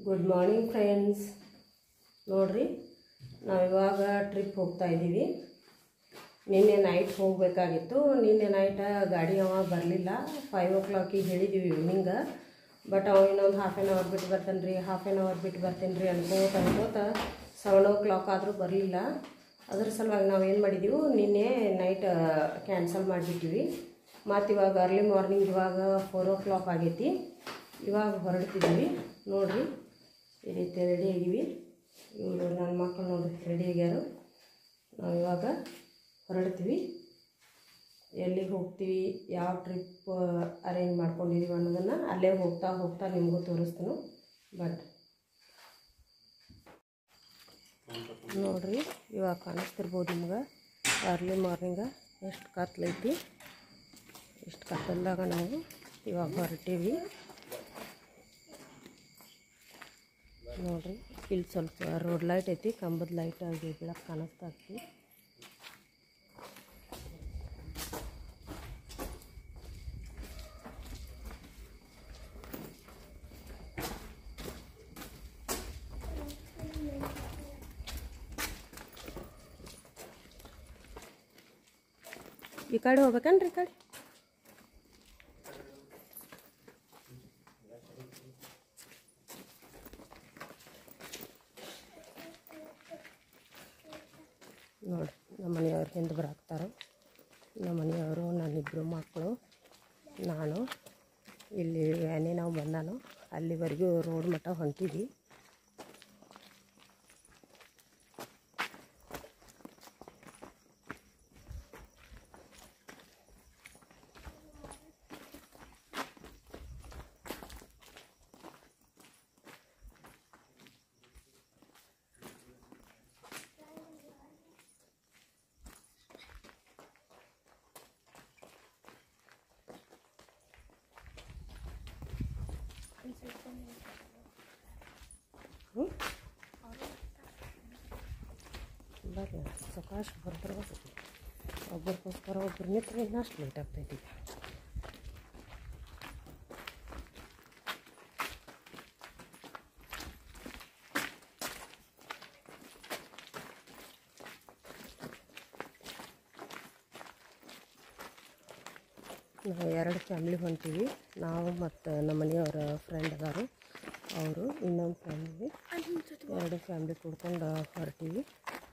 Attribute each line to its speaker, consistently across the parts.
Speaker 1: Good morning friends ನೋಡ್ರಿ ನಾವು ಇವಾಗ ಟ್ರಿಪ್ ಹೋಗ್ತಾ ಇದ್ದೀವಿ ನಿನ್ನೆ ನೈಟ್ ಹೋಗಬೇಕಾಗಿತ್ತು ನಿನ್ನೆ ನೈಟ ಗಾಡಿ ಅವ ಬರಲಿಲ್ಲ ಫೈವ್ ಓ ಕ್ಲಾಕಿಗೆ ಹೇಳಿದ್ದೀವಿ ಈವ್ನಿಂಗ ಬಟ್ ಅವ ಇನ್ನೊಂದು ಹಾಫ್ ಆ್ಯನ್ ಅವರ್ ಬಿಟ್ಟು ಬರ್ತಾನೆ ರೀ ಹಾಫ್ ಆ್ಯನ್ ಅವರ್ ಬಿಟ್ಟು ಬರ್ತೀನಿ ರೀ ಅನ್ಕೋತ ಅನ್ಕೋತ ಸೆವೆನ್ ಓ ಕ್ಲಾಕ್ ಆದರೂ ಬರಲಿಲ್ಲ ಅದ್ರ ಸಲುವಾಗಿ ನಾವು ಏನು ಮಾಡಿದ್ದೀವಿ ನಿನ್ನೆ ನೈಟ್ ಕ್ಯಾನ್ಸಲ್ ಮಾಡಿಬಿಟ್ಟಿವಿ ಮತ್ತು ಇವಾಗ ಅರ್ಲಿ ಮಾರ್ನಿಂಗ್ ಇವಾಗ ಫೋರ್ ಓ ಕ್ಲಾಕ್ ಆಗೈತಿ ಇವಾಗ ಹೊರಡ್ತಿದ್ದೀವಿ ನೋಡಿರಿ ಈ ರೀತಿ ರೆಡಿ ಆಗಿವಿ ಇವರು ನನ್ನ ಮಕ್ಕಳು ನೋಡಿರಿ ರೆಡಿ ಆಗ್ಯಾರು ನಾವು ಇವಾಗ ಹೊರಡ್ತೀವಿ ಎಲ್ಲಿಗೆ ಹೋಗ್ತೀವಿ ಯಾವ ಟ್ರಿಪ್ ಅರೇಂಜ್ ಮಾಡ್ಕೊಂಡಿದ್ದೀವಿ ಅನ್ನೋದನ್ನು ಅಲ್ಲೇ ಹೋಗ್ತಾ ಹೋಗ್ತಾ ನಿಮಗೂ ತೋರಿಸ್ತೀನಿ ಬಟ್ ನೋಡ್ರಿ ಇವಾಗ ಕಾಣಿಸ್ತಿರ್ಬೋದು ನಿಮ್ಗೆ ಅರ್ಲಿ ಮಾರ್ನಿಂಗ ಎಷ್ಟು ಕತ್ಲೈತಿ ಇಷ್ಟು ಕತ್ತಲ್ದಾಗ ನಾವು ಇವಾಗ ಹೊರಟೀವಿ ನೋಡ್ರಿ ಇಲ್ಲಿ ಸ್ವಲ್ಪ ರೋಡ್ ಲೈಟ್ ಐತಿ ಕಂಬದ ಲೈಟ್ ಆಗಿ ಬೆಳಕು ಕಾಣಿಸ್ತಾ ಐತಿ ಈ ಕಡೆ ಹೋಗ್ಬೇಕೇನ್ರಿ ಈ ಕಡೆ ನೋಡಿ ನಮ್ಮ ಮನೆಯವ್ರು ಹಿಂದೆ ಬರಾಕ್ತಾರೆ ನಮ್ಮ ಮನೆಯವರು ನನ್ನಿಬ್ಬರು ಮಕ್ಕಳು ನಾನು ಇಲ್ಲಿ ವ್ಯಾನಿ ನಾವು ಬಂದಾನು ಅಲ್ಲಿವರೆಗೂ ರೋಡ್ ಮಟ್ಟ ಹೊಂಟಿದ್ವಿ ಹ್ಞೂ ಬರ್ರಿ ಸಕಾಶ ಬರ್ಬರ್ಬೇಕು ಒಬ್ಬರಿಗೋಸ್ಕರ ಒಬ್ರು ನಿಂತ್ರೆ ಇನ್ನಷ್ಟು ಲೇಟ್ ಆಗ್ತೈತಿ ಈಗ ನಾವು ಎರಡು ಫ್ಯಾಮ್ಲಿ ಹೊಂಟೀವಿ ನಾವು ಮತ್ತು ನಮ್ಮ ಮನೆಯವರ ಫ್ರೆಂಡ್ ಅದಾರು ಅವರು ಇನ್ನೊಂದು ಫ್ಯಾಮಿಲಿ ಎರಡು ಫ್ಯಾಮ್ಲಿ ಕೂಡ್ಕೊಂಡು ಹೊರಟೀವಿ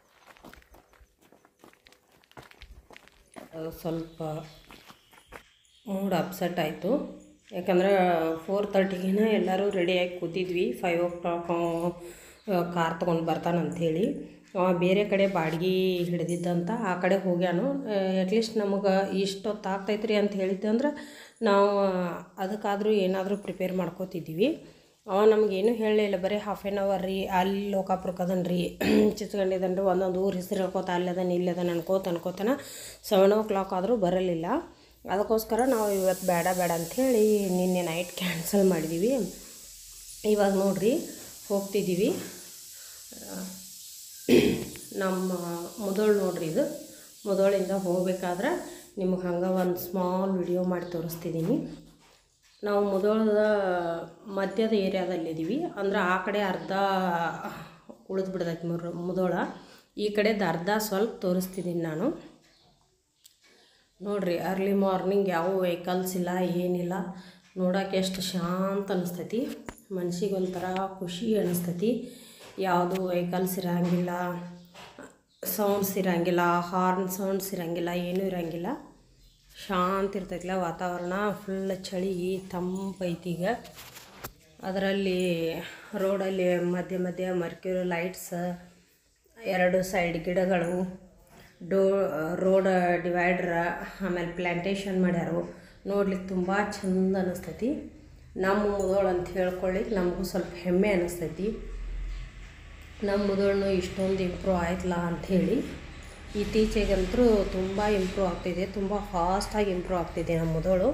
Speaker 1: ಅದು ಸ್ವಲ್ಪ ಮೂಡ್ ಅಪ್ಸೆಟ್ ಆಯಿತು ಯಾಕಂದ್ರೆ ಫೋರ್ ತರ್ಟಿಗಿನ ಎಲ್ಲರೂ ರೆಡಿಯಾಗಿ ಕೂತಿದ್ವಿ ಫೈವ್ ಓ ಕ್ಲಾಕ್ ಕಾರ್ ತೊಗೊಂಡು ಬರ್ತಾನಂಥೇಳಿ ಅವ ಬೇರೆ ಕಡೆ ಬಾಡ್ಗೆ ಹಿಡಿದಿದ್ದಂತ ಆ ಕಡೆ ಹೋಗ್ಯಾನು ಅಟ್ಲೀಸ್ಟ್ ನಮಗೆ ಇಷ್ಟೊತ್ತು ಆಗ್ತೈತ್ರಿ ಅಂತ ಹೇಳಿದ್ದಂದ್ರೆ ನಾವು ಅದಕ್ಕಾದರೂ ಏನಾದರೂ ಪ್ರಿಪೇರ್ ಮಾಡ್ಕೋತಿದ್ದೀವಿ ಅವ ನಮಗೇನು ಹೇಳಲಿಲ್ಲ ಬರೀ ಹಾಫ್ ಆ್ಯನ್ ಅವರ್ ರೀ ಅಲ್ಲಿ ಲೋಕಾಪುರಕ್ಕೆ ಅದನ್ ರೀ ಚಿಚ್ಕೊಂಡಿದ್ದಾನೆ ರೀ ಒಂದೊಂದು ಊರು ಹೆಸರು ಹೇಳ್ಕೊತ ಅಲ್ಲಿ ಅದನ್ನ ಇಲ್ಲಿ ಅದನ್ನ ಅನ್ಕೋತ ಅನ್ಕೋತನ ಸೆವೆನ್ ಓ ಕ್ಲಾಕ್ ಆದರೂ ಬರಲಿಲ್ಲ ಅದಕ್ಕೋಸ್ಕರ ನಾವು ಇವತ್ತು ಬೇಡ ಬೇಡ ಅಂಥೇಳಿ ನಿನ್ನೆ ನೈಟ್ ಕ್ಯಾನ್ಸಲ್ ಮಾಡಿದ್ದೀವಿ ಇವಾಗ ನೋಡ್ರಿ ಹೋಗ್ತಿದ್ದೀವಿ ನಮ್ಮ ಮುದೋಳು ನೋಡ್ರಿ ಇದು ಮುದೋಳಿಂದ ಹೋಗ್ಬೇಕಾದ್ರೆ ನಿಮಗೆ ಹಂಗೆ ಒಂದು ಸ್ಮಾಲ್ ವಿಡಿಯೋ ಮಾಡಿ ತೋರಿಸ್ತಿದ್ದೀನಿ ನಾವು ಮುದೋಳದ ಮಧ್ಯದ ಏರಿಯಾದಲ್ಲಿದ್ದೀವಿ ಅಂದ್ರೆ ಆ ಕಡೆ ಅರ್ಧ ಉಳಿದು ಬಿಡ್ತೈತಿ ಮುರ್ ಮುದೋಳ ಈ ಕಡೆದು ಅರ್ಧ ಸ್ವಲ್ಪ ತೋರಿಸ್ತಿದ್ದೀನಿ ನಾನು ನೋಡ್ರಿ ಅರ್ಲಿ ಮಾರ್ನಿಂಗ್ ಯಾವ ವೆಹಿಕಲ್ಸ್ ಇಲ್ಲ ಏನಿಲ್ಲ ನೋಡೋಕೆ ಎಷ್ಟು ಶಾಂತ ಅನಿಸ್ತೈತಿ ಮನ್ಸಿಗೆ ಒಂಥರ ಖುಷಿ ಅನಿಸ್ತೈತಿ ಯಾವುದು ವೆಹಿಕಲ್ಸ್ ಇರಂಗಿಲ್ಲ ಸೌಂಡ್ಸ್ ಇರಂಗಿಲ್ಲ ಹಾರ್ನ್ ಸೌಂಡ್ಸ್ ಇರಂಗಿಲ್ಲ ಏನೂ ಇರಂಗಿಲ್ಲ ಶಾಂತ ಇರ್ತೈತಿಲ್ಲ ವಾತಾವರಣ ಫುಲ್ ಚಳಿ ತಂಪೈತಿ ಈಗ ಅದರಲ್ಲಿ ರೋಡಲ್ಲಿ ಮಧ್ಯೆ ಮಧ್ಯೆ ಮರ್ಕ್ಯೂರಿ ಲೈಟ್ಸ್ ಎರಡು ಸೈಡ್ ಗಿಡಗಳು ಡೋ ರೋಡ್ ಡಿವೈಡ್ರ ಆಮೇಲೆ ಪ್ಲ್ಯಾಂಟೇಷನ್ ಮಾಡ್ಯಾರು ನೋಡ್ಲಿಕ್ಕೆ ತುಂಬ ಚಂದ ಅನ್ನಿಸ್ತೈತಿ ನಮ್ಮ ಮುದೋಳು ಅಂತ ಹೇಳ್ಕೊಳ್ಳಿಕ್ಕೆ ನಮಗೂ ಸ್ವಲ್ಪ ಹೆಮ್ಮೆ ಅನ್ನಿಸ್ತೈತಿ ನಮ್ಮ ಮುದೋಳ್ನು ಇಷ್ಟೊಂದು ಇಂಪ್ರೂವ್ ಆಯ್ತಲ್ಲ ಅಂಥೇಳಿ ಇತ್ತೀಚೆಗಂತೂ ತುಂಬ ಇಂಪ್ರೂವ್ ಆಗ್ತಿದೆ ತುಂಬ ಫಾಸ್ಟಾಗಿ ಇಂಪ್ರೂವ್ ಆಗ್ತಿದೆ ನಮ್ಮ ಮುದೋಳು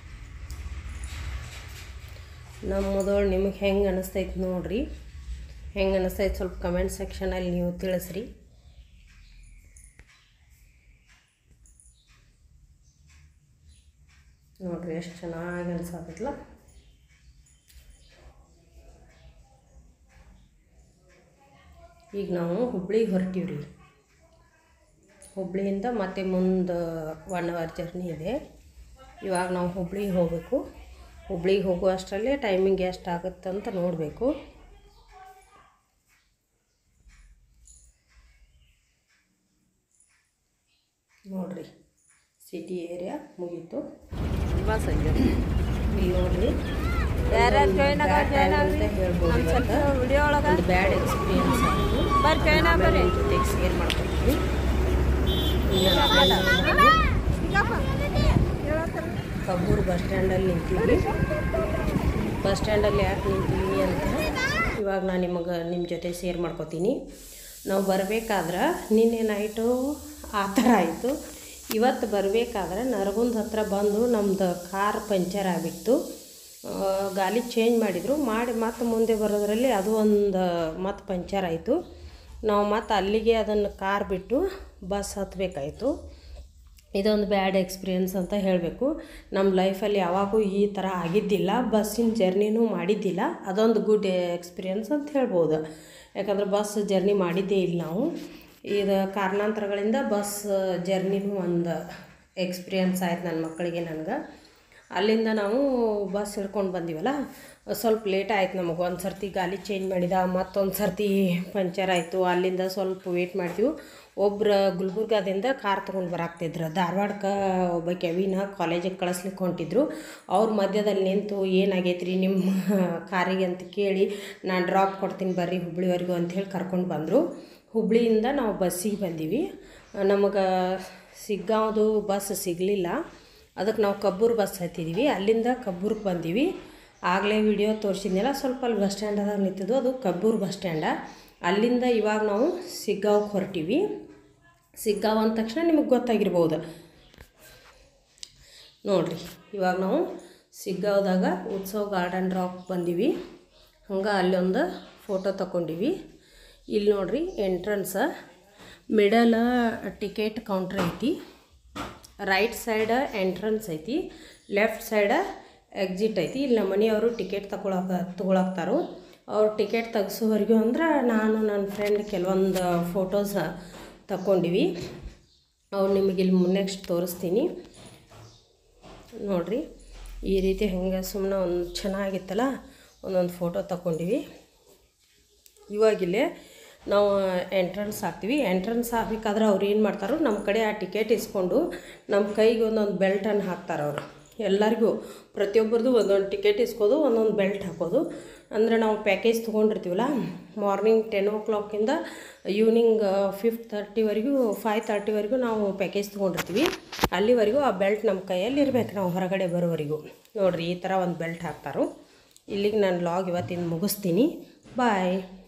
Speaker 1: ನಮ್ಮ ಮುದೋಳು ನಿಮಗೆ ಹೆಂಗೆ ಅನ್ನಿಸ್ತೈತೆ ನೋಡ್ರಿ ಹೆಂಗೆ ಅನ್ನಿಸ್ತೈತೆ ಸ್ವಲ್ಪ ಕಮೆಂಟ್ ಸೆಕ್ಷನಲ್ಲಿ ನೀವು ತಿಳಿಸ್ರಿ ನೋಡ್ರಿ ಎಷ್ಟು ಚೆನ್ನಾಗಿ ಅನ್ಸತ್ತಲ್ಲ ಈಗ ನಾವು ಹುಬ್ಳಿಗೆ ಹೊರಟೀವಿ ರೀ ಹುಬ್ಳಿಯಿಂದ ಮತ್ತೆ ಮುಂದೆ ಒನ್ ಅವರ್ ಜರ್ನಿ ಇದೆ ಇವಾಗ ನಾವು ಹುಬ್ಳಿಗೆ ಹೋಗಬೇಕು ಹುಬ್ಳಿಗೆ ಹೋಗೋ ಅಷ್ಟರಲ್ಲೇ ಟೈಮಿಂಗ್ ಎಷ್ಟು ಆಗುತ್ತೆ ಅಂತ ನೋಡಬೇಕು ನೋಡ್ರಿ ಸಿಟಿ ಏರಿಯಾ ಮುಗೀತು
Speaker 2: ಬಸ್ ಐತೆ
Speaker 1: ಇಲ್ಲಿ ನೋಡ್ರಿ
Speaker 2: ಯಾರ್ಯಾರು join ಆಗೋರು
Speaker 1: Bad
Speaker 2: join
Speaker 1: time
Speaker 2: ಆಗ್ರಿ.
Speaker 1: ಅಂತ ಹೇಳ್ಬೋದು
Speaker 2: ನಮ್ಮ
Speaker 1: ಇವತ್ತು.
Speaker 2: ಸ್ವಲ್ಪ ವಿಡಿಯೋ ಒಳಗೆ
Speaker 1: ಒಂದು ಬ್ಯಾಡ್ ಎಕ್ಸ್ಪೀರಿಯನ್ಸ್ ಆಯಿತು
Speaker 2: ಬರ್ರಿ join ಆಗ್ ಬರ್ರಿ.
Speaker 1: ಜೊತೆಗೆ ಶೇರ್ ಮಾಡ್ಕೊತೀವಿ ಕಬ್ಬೂರು ಬಸ್ ಸ್ಟ್ಯಾಂಡಲ್ಲಿ ನಿಂತೀವಿ ಬಸ್ ಸ್ಟ್ಯಾಂಡಲ್ಲಿ ಯಾಕೆ ನಿಂತೀವಿ ಅಂತ ಇವಾಗ ನಾನು ನಿಮಗೆ ನಿಮ್ಮ ಜೊತೆ ಶೇರ್ ಮಾಡ್ಕೊತೀನಿ ನಾವು ಬರಬೇಕಾದ್ರೆ ನಿನ್ನೆ ನೈಟು ಆ ಥರ ಆಯಿತು ಇವತ್ತು ಬರಬೇಕಾದ್ರೆ ನರಗುಂದ ಹತ್ರ ಬಂದು ನಮ್ಮದು ಕಾರ್ ಪಂಚರ್ ಆಗಿತ್ತು ಆ, ಗಾಲಿ ಚೇಂಜ್ ಮಾಡಿದರು ಮಾಡಿ ಮತ್ತೆ ಮುಂದೆ ಬರೋದ್ರಲ್ಲಿ ಅದು ಒಂದು ಮತ್ತೆ ಪಂಚರ್ ಆಯಿತು ನಾವು ಮತ್ತೆ ಅಲ್ಲಿಗೆ ಅದನ್ನು ಕಾರ್ ಬಿಟ್ಟು ಬಸ್ ಹತ್ತಬೇಕಾಯಿತು ಇದೊಂದು ಬ್ಯಾಡ್ ಎಕ್ಸ್ಪೀರಿಯನ್ಸ್ ಅಂತ ಹೇಳಬೇಕು ನಮ್ಮ ಲೈಫಲ್ಲಿ ಯಾವಾಗೂ ಈ ಥರ ಆಗಿದ್ದಿಲ್ಲ ಬಸ್ಸಿನ ಜರ್ನಿನೂ ಮಾಡಿದ್ದಿಲ್ಲ ಅದೊಂದು ಗುಡ್ ಎಕ್ಸ್ಪೀರಿಯನ್ಸ್ ಅಂತ ಹೇಳ್ಬೋದು ಯಾಕಂದ್ರೆ ಬಸ್ ಜರ್ನಿ ಮಾಡಿದ್ದೇ ಇಲ್ಲ ನಾವು ಇದು ಕಾರಣಾಂತರಗಳಿಂದ ಬಸ್ ಜರ್ನಿನೂ ಒಂದು ಎಕ್ಸ್ಪೀರಿಯನ್ಸ್ ಆಯ್ತು ನನ್ನ ಮಕ್ಕಳಿಗೆ ನನಗೆ ಅಲ್ಲಿಂದ ನಾವು ಬಸ್ ಹಿಡ್ಕೊಂಡು ಬಂದೀವಲ್ಲ ಸ್ವಲ್ಪ ಲೇಟ್ ಆಯ್ತು ನಮಗೆ ಒಂದು ಸರ್ತಿ ಗಾಲಿ ಚೇಂಜ್ ಮಾಡಿದ ಮತ್ತೊಂದು ಸರ್ತಿ ಪಂಚರ್ ಆಯಿತು ಅಲ್ಲಿಂದ ಸ್ವಲ್ಪ ವೇಟ್ ಮಾಡಿದ್ವಿ ಒಬ್ರು ಗುಲ್ಬರ್ಗಾದಿಂದ ಕಾರ್ ತೊಗೊಂಡು ಬರಾಕ್ತಿದ್ರು ಧಾರವಾಡಕ್ಕೆ ಒಬ್ಬ ಕೆವಿನ ಕಾಲೇಜಿಗೆ ಕಳಿಸ್ಲಿಕ್ಕೆ ಹೊಂಟಿದ್ರು ಅವ್ರ ಮಧ್ಯದಲ್ಲಿ ನಿಂತು ಏನಾಗೈತೆ ರೀ ನಿಮ್ಮ ಕಾರಿಗೆ ಅಂತ ಕೇಳಿ ನಾನು ಡ್ರಾಪ್ ಕೊಡ್ತೀನಿ ಬರ್ರಿ ಹುಬ್ಳಿವರೆಗೂ ಅಂಥೇಳಿ ಕರ್ಕೊಂಡು ಬಂದರು ಹುಬ್ಳಿಯಿಂದ ನಾವು ಬಸ್ಸಿಗೆ ಬಂದೀವಿ ನಮಗೆ ಸಿಗ್ಗಾಂವ್ದು ಬಸ್ ಸಿಗಲಿಲ್ಲ ಅದಕ್ಕೆ ನಾವು ಕಬ್ಬೂರು ಬಸ್ ಹತ್ತಿದ್ವಿ ಅಲ್ಲಿಂದ ಕಬ್ಬೂರಿಗೆ ಬಂದೀವಿ ಆಗಲೇ ವಿಡಿಯೋ ತೋರಿಸಿದ್ನಲ್ಲ ಸ್ವಲ್ಪ ಅಲ್ಲಿ ಬಸ್ ಸ್ಟ್ಯಾಂಡದಾಗ ನಿಂತಿದ್ದು ಅದು ಕಬ್ಬೂರು ಬಸ್ ಸ್ಟ್ಯಾಂಡ ಅಲ್ಲಿಂದ ಇವಾಗ ನಾವು ಸಿಗ್ಗಾಂವ್ಗೆ ಹೊರಟೀವಿ ಸಿಗ್ಗಾಂವ್ ಅಂದ ತಕ್ಷಣ ನಿಮಗೆ ಗೊತ್ತಾಗಿರ್ಬೋದು ನೋಡಿರಿ ಇವಾಗ ನಾವು ಸಿಗ್ಗಾಂವ್ದಾಗ ಉತ್ಸವ ಗಾರ್ಡನ್ ರಾಕ್ ಬಂದೀವಿ ಹಂಗೆ ಅಲ್ಲೊಂದು ಫೋಟೋ ತಗೊಂಡಿವಿ ಇಲ್ಲಿ ನೋಡ್ರಿ ಎಂಟ್ರನ್ಸ ಮಿಡಲ್ ಟಿಕೆಟ್ ಕೌಂಟ್ರ್ ಐತಿ ರೈಟ್ ಸೈಡ ಎಂಟ್ರನ್ಸ್ ಐತಿ ಲೆಫ್ಟ್ ಸೈಡ ಎಕ್ಸಿಟ್ ಐತಿ ಇಲ್ಲಿ ನಮ್ಮ ಮನೆಯವರು ಟಿಕೆಟ್ ತಗೊಳಕ ತೊಗೊಳಕ್ತಾರು ಅವ್ರು ಟಿಕೆಟ್ ತೆಗ್ಸೋವರೆಗೂ ಅಂದ್ರೆ ನಾನು ನನ್ನ ಫ್ರೆಂಡ್ ಕೆಲವೊಂದು ಫೋಟೋಸ್ ತಗೊಂಡಿವಿ ಅವ್ರು ನಿಮಗೆ ಇಲ್ಲಿ ನೆಕ್ಸ್ಟ್ ತೋರಿಸ್ತೀನಿ ನೋಡಿರಿ ಈ ರೀತಿ ಹೆಂಗೆ ಸುಮ್ಮನೆ ಒಂದು ಚೆನ್ನಾಗಿತ್ತಲ್ಲ ಒಂದೊಂದು ಫೋಟೋ ತಗೊಂಡಿವಿ ಇವಾಗಿಲ್ಲೇ ನಾವು ಎಂಟ್ರೆನ್ಸ್ ಹಾಕ್ತೀವಿ ಎಂಟ್ರೆನ್ಸ್ ಹಾಕ್ಬೇಕಾದ್ರೆ ಅವ್ರು ಏನು ಮಾಡ್ತಾರೋ ನಮ್ಮ ಕಡೆ ಆ ಟಿಕೆಟ್ ಇಸ್ಕೊಂಡು ನಮ್ಮ ಕೈಗೆ ಒಂದೊಂದು ಬೆಲ್ಟನ್ನು ಹಾಕ್ತಾರೆ ಅವರು ಎಲ್ಲರಿಗೂ ಪ್ರತಿಯೊಬ್ಬರದು ಒಂದೊಂದು ಟಿಕೆಟ್ ಇಸ್ಕೋದು ಒಂದೊಂದು ಬೆಲ್ಟ್ ಹಾಕೋದು ಅಂದರೆ ನಾವು ಪ್ಯಾಕೇಜ್ ತೊಗೊಂಡಿರ್ತೀವಲ್ಲ ಮಾರ್ನಿಂಗ್ ಟೆನ್ ಓ ಕ್ಲಾಕಿಂದ ಈವ್ನಿಂಗ್ ಫಿಫ್ತ್ ತರ್ಟಿವರೆಗೂ ಫೈವ್ ತರ್ಟಿವರೆಗೂ ನಾವು ಪ್ಯಾಕೇಜ್ ತೊಗೊಂಡಿರ್ತೀವಿ ಅಲ್ಲಿವರೆಗೂ ಆ ಬೆಲ್ಟ್ ನಮ್ಮ ಕೈಯಲ್ಲಿ ಇರ್ಬೇಕು ನಾವು ಹೊರಗಡೆ ಬರೋವರೆಗೂ ನೋಡಿರಿ ಈ ಥರ ಒಂದು ಬೆಲ್ಟ್ ಹಾಕ್ತಾರೋ ಇಲ್ಲಿಗೆ ನಾನು ಲಾಗ್ ಇವತ್ತಿನ ಮುಗಿಸ್ತೀನಿ ಬಾಯ್